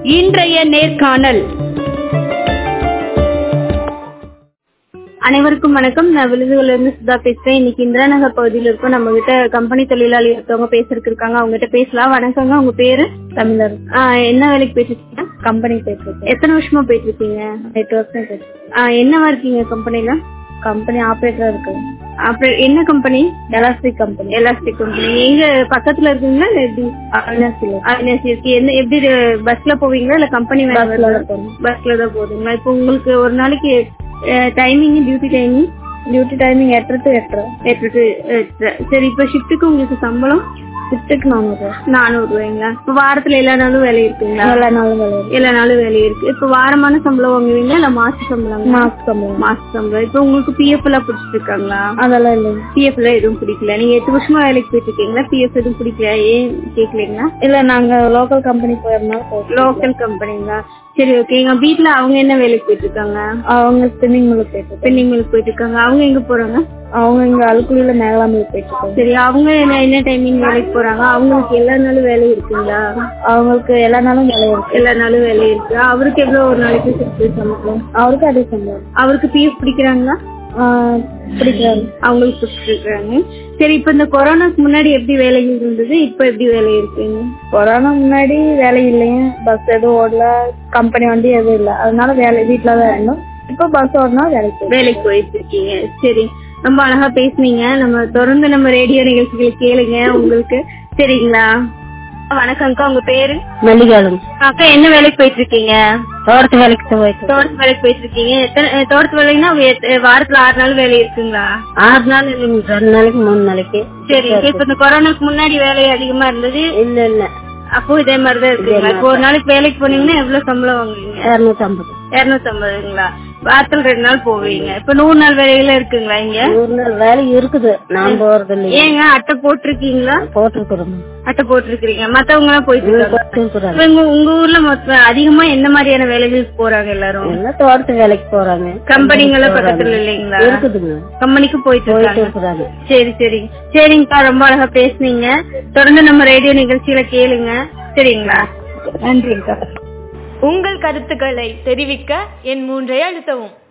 இன்றைய நேர்காணல் அனைவருக்கும் வணக்கம் நான் விழுதுகுல இருந்து சுதா பேசுறேன் இன்னைக்கு இந்திரா நகர் பகுதியில இருக்கோம் நம்ம கிட்ட கம்பெனி தொழிலாளி ஒருத்தவங்க பேசுறதுக்கு இருக்காங்க அவங்க கிட்ட பேசலாம் வணக்கங்க உங்க பேரு தமிழர் என்ன வேலைக்கு போயிட்டு இருக்கீங்க கம்பெனி போயிட்டு இருக்கேன் எத்தனை வருஷமா போயிட்டு இருக்கீங்க எட்டு வருஷம் போயிட்டு என்னவா இருக்கீங்க கம்பெனில கம்பெனி ஆபரேட்டரா இருக்கு அப்புறம் என்ன company elastic company elastic company எங்க பக்கத்துல இருக்குங்களா இல்ல எப்படி அவினாசி இருக்கு என்ன எப்படி பஸ்ல போவீங்களா இல்ல கம்பெனி பஸ்ல தான் போதுங்களா இப்போ உங்களுக்கு ஒரு நாளைக்கு timing duty timing duty timing எட்டு டு எட்டு எட்டு டு எட்டு சரி இப்போ ஷிஃப்ட்டுக்கு உங்களுக்கு சம்பளம் ஷிஃப்ட்டுக்கு நானூறு நானூறு ரூபாய்ங்களா இப்போ வாரத்துல எல்லா நாளும் வேலை இருக்குங்களா எல்லா நாளும் வேலை எல்லா நாளும் வேலை இருக்கு இப்போ வாரமான சம்பளம் வாங்குவீங்களா இல்ல மாச சம்பளம் மாச சம்பளம் மாச சம்பளம் இப்போ உங்களுக்கு பிஎஃப் எல்லாம் பிடிச்சிட்டு இருக்காங்களா அதெல்லாம் இல்லை பிஎஃப் எல்லாம் எதுவும் பிடிக்கல நீங்க எட்டு வருஷமா வேலைக்கு போயிட்டு இருக்கீங்களா பிஎஃப் எதுவும் பிடிக்கல ஏன் கேட்கலீங்களா இல்ல நாங்க லோக்கல் கம்பெனி போயிருந்தோம் லோக்கல் கம்பெனிங்களா சரி ஓகே எங்க வீட்ல அவங்க என்ன வேலைக்கு போயிட்டு இருக்காங்க அவங்க ஸ்பின்னிங் மில் போயிட்டு ஸ்பின்னிங் மில் போயிட்டு இருக்காங்க அவங்க எங்க போறாங்க அவங்க இங்க அலுக்குழியில மேகலாமில் போயிட்டு இருக்காங்க சரி அவங்க என்ன என்ன டைமிங் வேலைக்கு போறாங்க அவங்களுக்கு எல்லா நாளும் வேலை இருக்குங்களா அவங்களுக்கு எல்லா நாளும் வேலை இருக்கு எல்லா நாளும் வேலை இருக்கு அவருக்கு எவ்வளவு ஒரு நாளைக்கு சிக்ஸ் சம்பளம் அவருக்கு அதே சம்பளம் அவருக்கு பிஎஃப் பிடிக்கிறாங்களா பிடிக்கிறாங்க அவங்களுக்கு பிடிச்சிருக்காங்க சரி இப்ப இந்த கொரோனாக்கு முன்னாடி எப்படி வேலைகள் இருந்தது இப்ப எப்படி வேலை இருக்குங்க கொரோனா முன்னாடி வேலை இல்லைங்க பஸ் எதுவும் ஓடல கம்பெனி வண்டி எதுவும் இல்ல அதனால வேலை வீட்டுல தான் இருந்தோம் இப்ப பஸ் ஓடினா வேலைக்கு வேலைக்கு போயிட்டு இருக்கீங்க சரி ரொம்ப அழகா பேசுனீங்க நம்ம தொடர்ந்து நம்ம ரேடியோ நிகழ்ச்சிகளை கேளுங்க உங்களுக்கு சரிங்களா வணக்கம்க்கா உங்க பேரு மல்லிகாலம் அக்கா என்ன வேலைக்கு போயிட்டு இருக்கீங்க தோட்டத்து வேலைக்கு போயிட்டு தோட்டத்து வேலைக்கு போயிட்டு இருக்கீங்க எத்தனை தோட்டத்து வேலைன்னா எத்த- வாரத்துல ஆறு நாள் வேலை இருக்குங்களா ஆறு நாள் இல்லைங்க ரெண்டு நாளைக்கு மூணு நாளைக்கு சரி இப்ப இந்த கொரோனாக்கு முன்னாடி வேலை அதிகமா இருந்தது இல்ல இல்ல அப்போ இதே மாதிரிதான் இருக்குங்களா இப்போ ஒரு நாளைக்கு வேலைக்கு போனீங்கன்னா எவ்வளவு சம்பளம் வாங்குவீங்க இருநூத்தி ஐம்பது இருநூத்தி ஐம்பதுங்களா வாரத்துல ரெண்டு நாள் போவீங்க இப்ப நூறு நாள் வேலையில இருக்குங்களா இங்க நூறு நாள் வேலை இருக்குது நான் போறது இல்லையா ஏங்க அட்டை போட்டிருக்கீங்களா போட்டிருக்கிறோம் அட்டை போட்டிருக்கீங்க மத்தவங்க எல்லாம் போயிட்டு இருக்காங்க போட்டிருக்கிறாங்க இப்ப உங்க உங்க ஊர்ல மொத்தம் அதிகமா என்ன மாதிரியான வேலைகளுக்கு போறாங்க எல்லாரும் எல்லாம் தோட்டத்து வேலைக்கு போறாங்க கம்பெனிங்கள பக்கத்துல இல்லைங்களா இருக்குதுங்க கம்பெனிக்கு போயிட்டு போயிட்டு இருக்காங்க இருக்கிறாங்க சரி சரி சரிங்கக்கா ரொம்ப அழகா பேசுனீங்க தொடர்ந்து நம்ம ரேடியோ நிகழ்ச்சியில கேளுங்க சரிங்களா நன்றிங்கக்கா உங்கள் கருத்துக்களை தெரிவிக்க என் மூன்றை அழுத்தவும்